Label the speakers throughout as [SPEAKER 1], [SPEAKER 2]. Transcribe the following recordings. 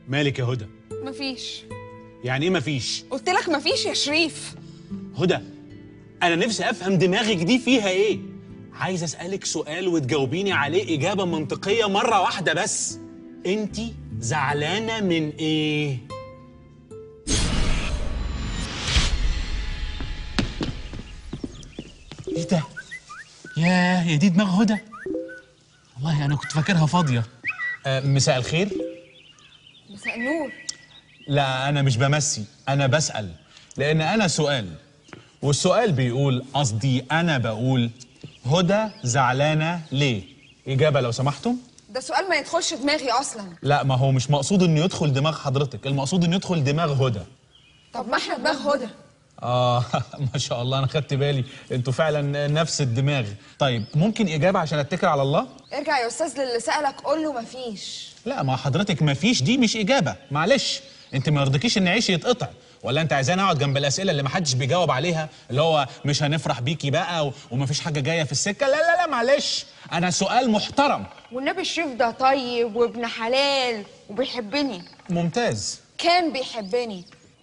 [SPEAKER 1] مالك يا هدى
[SPEAKER 2] مفيش
[SPEAKER 1] يعني ايه مفيش
[SPEAKER 2] قلت لك مفيش يا شريف
[SPEAKER 1] هدى انا نفسي افهم دماغك دي فيها ايه عايز اسالك سؤال وتجاوبيني عليه اجابه منطقيه مره واحده بس انت زعلانه من ايه ايه ده ياه يا دي دماغ هدى والله انا كنت فاكرها فاضيه آه مساء الخير
[SPEAKER 2] مساء النور
[SPEAKER 1] لا أنا مش بمسي أنا بسأل لأن أنا سؤال والسؤال بيقول قصدي أنا بقول هدى زعلانة ليه؟ إجابة لو سمحتم؟
[SPEAKER 2] ده سؤال ما يدخلش دماغي اصلا
[SPEAKER 1] لا ما هو مش مقصود إنه يدخل دماغ حضرتك المقصود إنه يدخل دماغ هدى
[SPEAKER 2] طب ما احنا دماغ هدى
[SPEAKER 1] آه ما شاء الله أنا خدت بالي أنتوا فعلا نفس الدماغ طيب ممكن إجابة عشان أتكل على الله؟
[SPEAKER 2] ارجع يا استاذ للي سالك قول له مفيش
[SPEAKER 1] لا ما حضرتك ما فيش دي مش إجابة معلش أنت ما يرضيكيش إن عيشي يتقطع ولا أنت عايزاني أقعد جنب الأسئلة اللي ما حدش بيجاوب عليها اللي هو مش هنفرح بيكي بقى و- ومفيش حاجة جاية في السكة لا لا لا معلش أنا سؤال محترم
[SPEAKER 2] والنبي الشريف ده طيب وابن حلال وبيحبني
[SPEAKER 1] ممتاز
[SPEAKER 2] كان بيحبني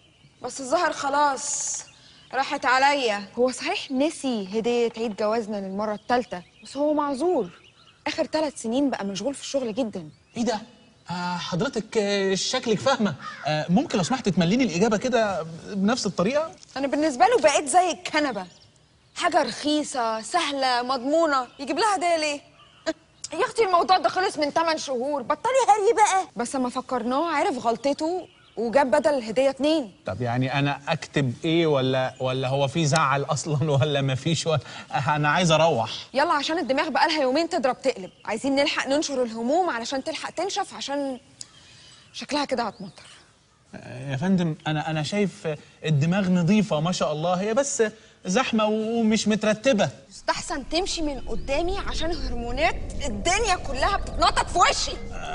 [SPEAKER 2] بس الظهر خلاص راحت عليا هو صحيح نسي هدية عيد جوازنا للمرة الثالثة بس هو معذور آخر ثلاث سنين بقى مشغول في الشغل جدا
[SPEAKER 1] إيه ده؟ آه حضرتك آه، شكلك فاهمة آه ممكن لو سمحت تمليني الإجابة كده بنفس الطريقة؟
[SPEAKER 2] أنا بالنسبة له بقيت زي الكنبة حاجة رخيصة سهلة مضمونة يجيب لها هدية ليه؟ يا اختي الموضوع ده خلص من 8 شهور بطلي هري بقى بس ما فكرناه عرف غلطته وجاب بدل الهدية اتنين
[SPEAKER 1] طب يعني أنا أكتب إيه ولا ولا هو في زعل أصلا ولا مفيش ولا آه، أنا عايز أروح
[SPEAKER 2] يلا عشان الدماغ بقالها يومين تضرب تقلب عايزين نلحق ننشر الهموم علشان تلحق تنشف عشان شكلها كده هتمطر
[SPEAKER 1] يا فندم انا انا شايف الدماغ نظيفه ما شاء الله هي بس زحمه ومش مترتبه
[SPEAKER 2] يستحسن تمشي من قدامي عشان هرمونات الدنيا كلها بتتنطط في وشي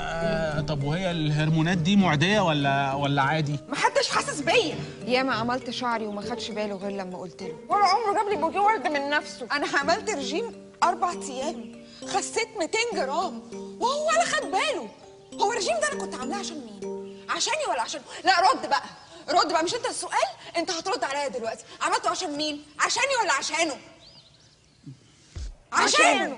[SPEAKER 1] آه طب وهي الهرمونات دي معديه ولا ولا عادي
[SPEAKER 2] محدش حاسس بيا ياما عملت شعري وما خدش باله غير لما قلت له ولا عمره جاب لي بوكيه ورد من نفسه انا عملت رجيم اربع ايام خسيت 200 جرام وهو ولا خد باله هو الرجيم ده انا كنت عاملاه عشان مين عشاني ولا عشان لا رد بقى رد بقى مش انت السؤال انت هترد عليا دلوقتي عملته عشان مين عشاني ولا عشانه عشانه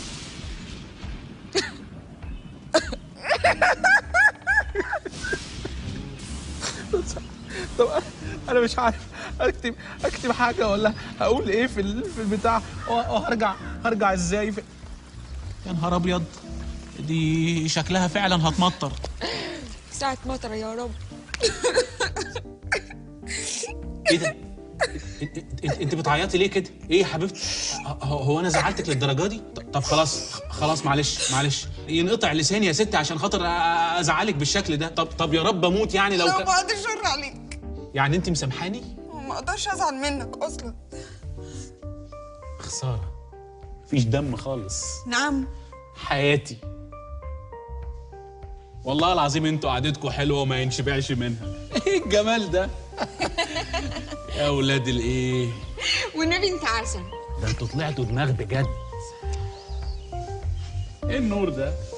[SPEAKER 1] طب انا مش عارف اكتب اكتب حاجه ولا اقول ايه في ال- في البتاع وهرجع هرجع ازاي في يا نهار ابيض دي شكلها فعلا هتمطر
[SPEAKER 2] ساعة مطر يا رب
[SPEAKER 1] ايه ده انت, انت, انت بتعيطي ليه كده ايه يا حبيبتي هو, هو انا زعلتك للدرجه دي ط- طب خلاص خلاص معلش معلش ينقطع لساني يا ستي عشان خاطر أ- ازعلك بالشكل ده طب طب يا رب اموت يعني لو
[SPEAKER 2] لا
[SPEAKER 1] ك...
[SPEAKER 2] بعد الشر عليك
[SPEAKER 1] يعني انت مسامحاني
[SPEAKER 2] ما اقدرش ازعل منك اصلا
[SPEAKER 1] خساره مفيش دم خالص
[SPEAKER 2] نعم
[SPEAKER 1] حياتي والله العظيم انتوا قعدتكم حلوه وما ينشبعش منها ايه الجمال ده يا اولاد الايه
[SPEAKER 2] والنبي انت عسل
[SPEAKER 1] ده انتوا طلعتوا دماغ بجد ايه النور ده